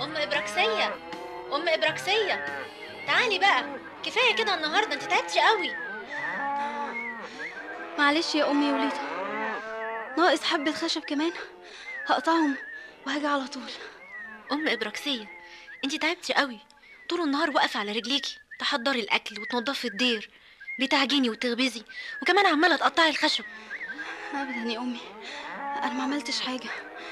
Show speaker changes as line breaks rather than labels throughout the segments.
ام ابراكسيه ام ابراكسيه تعالي بقى كفايه كده النهارده انت تعبتي قوي
معلش يا امي وليدة ناقص حبة خشب كمان هقطعهم وهاجي على طول
ام ابراكسيه انت تعبتي قوي طول النهار واقفه على رجليكي تحضري الاكل وتنضفي الدير بتعجني وتخبزي وكمان عماله تقطعي الخشب
ابدا يا امي انا ما عملتش حاجة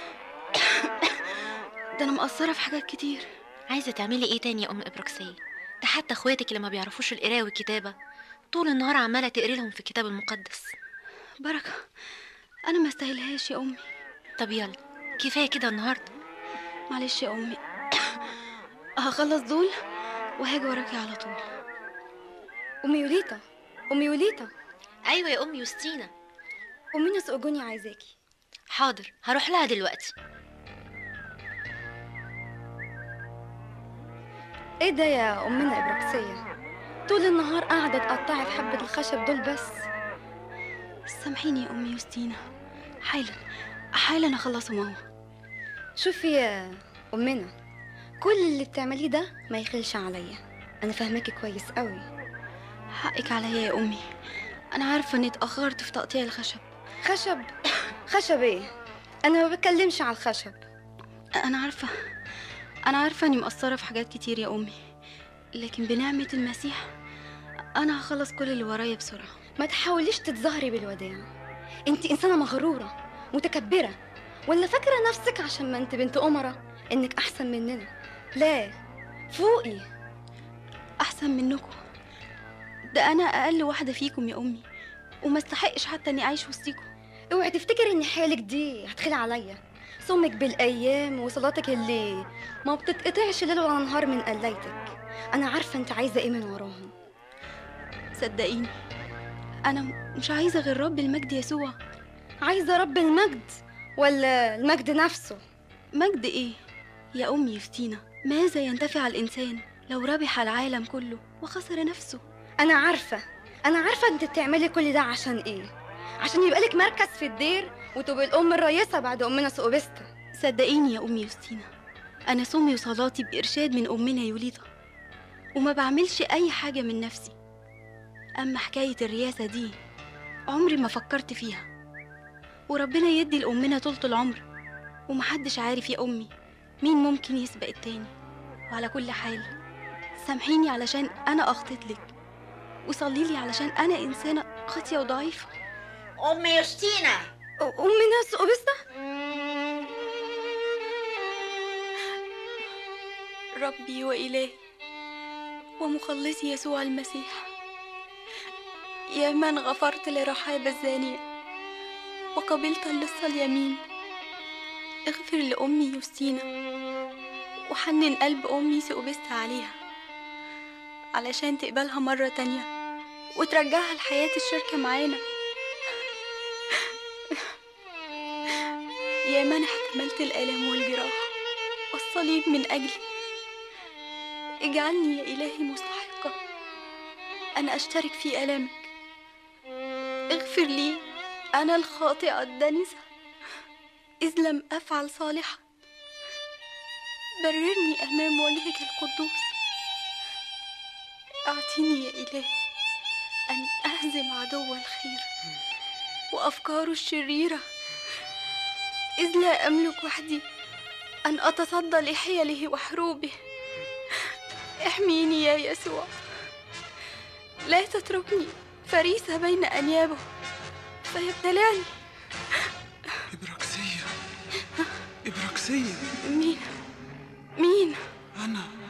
ده انا مقصرة في حاجات كتير
عايزه تعملي ايه تاني يا ام ابراكسيه ده حتى اخواتك اللي ما بيعرفوش القرايه والكتابه طول النهار عماله تقري لهم في الكتاب المقدس
بركة انا ما استاهلهاش يا امي
طب يلا كفايه كده النهارده
معلش يا امي هخلص دول وهاجي وراكي على طول
أمي يوليتا أمي يوليتا
ايوه يا ام يوستينا
أمي نسقجوني عايزاكي
حاضر هروح لها دلوقتي
إيه ده يا أمنا إبراكسية طول النهار قاعدة تقطعي في حبة الخشب دول بس
سامحيني يا امي يوستينا حالا حالا اخلصهم اهو
شوفي يا أمنا كل اللي بتعمليه ده ما يخلش عليا أنا فاهماكي كويس قوي
حقك عليا يا امي انا عارفة اني اتأخرت في تقطيع الخشب
خشب خشب إيه أنا ما بتكلمش على الخشب
انا عارفة انا عارفة اني مقصرة في حاجات كتير يا امي لكن بنعمة المسيح انا هخلص كل اللي ورايا بسرعة
ما تحاوليش تتظاهري بالوداع انت إنسانة مغرورة متكبرة ولا فاكرة نفسك عشان ما انت بنت أمرة إنك أحسن مننا لا فوقي
احسن منكم ده انا اقل واحدة فيكم يا امي وما استحقش حتى اني اعيش وسطيكم
اوعي تفتكري ان حالك دي هتخلي عليا صومك بالايام وصلاتك اللي ما بتتقطعش ليل ولا نهار من قلايتك انا عارفه انت عايزه ايه من وراهم
صدقيني انا مش عايزة غير رب المجد يسوع
عايزه رب المجد ولا المجد نفسه
مجد ايه يا امي يفتينا ماذا ينتفع الانسان لو ربح العالم كله وخسر نفسه
انا عارفه انا عارفه انت بتعملي كل ده عشان ايه عشان يبقى لك مركز في الدير وتبقي الام الرئيسه بعد امنا سوبستا
صدقيني يا امي يوستينا انا صومي وصلاتي بارشاد من امنا يوليدا وما بعملش اي حاجه من نفسي اما حكايه الرياسه دي عمري ما فكرت فيها وربنا يدي لامنا طولة العمر ومحدش عارف يا امي مين ممكن يسبق التاني وعلى كل حال سامحيني علشان انا اخطيت لك وصلي لي علشان انا انسانه خاطيه وضعيفه
أم يوستينا
امنا سوبستا
ربي وإلهي ومخلصي يسوع المسيح يا من غفرت لرحاب الزانية وقبلت اللص اليمين اغفر لأمي يوستينا وحنن قلب أمي سؤبست عليها علشان تقبلها مرة تانية وترجعها لحياة الشركة معانا يا من احتملت الآلام والجراح والصليب من أجلي اجعلني يا إلهي مستحقة أن أشترك في آلامك اغفر لي أنا الخاطئة الدنسة إذ لم أفعل صالحا بررني أمام وجهك القدوس أعطيني يا إلهي أن أهزم عدو الخير وأفكاره الشريرة إذ لا أملك وحدي أن أتصدى لحيله وحروبه احميني يا يسوع لا تتركني فريسة بين أنيابه فيبتلعني
إبراكسية إبراكسية
مين مين
أنا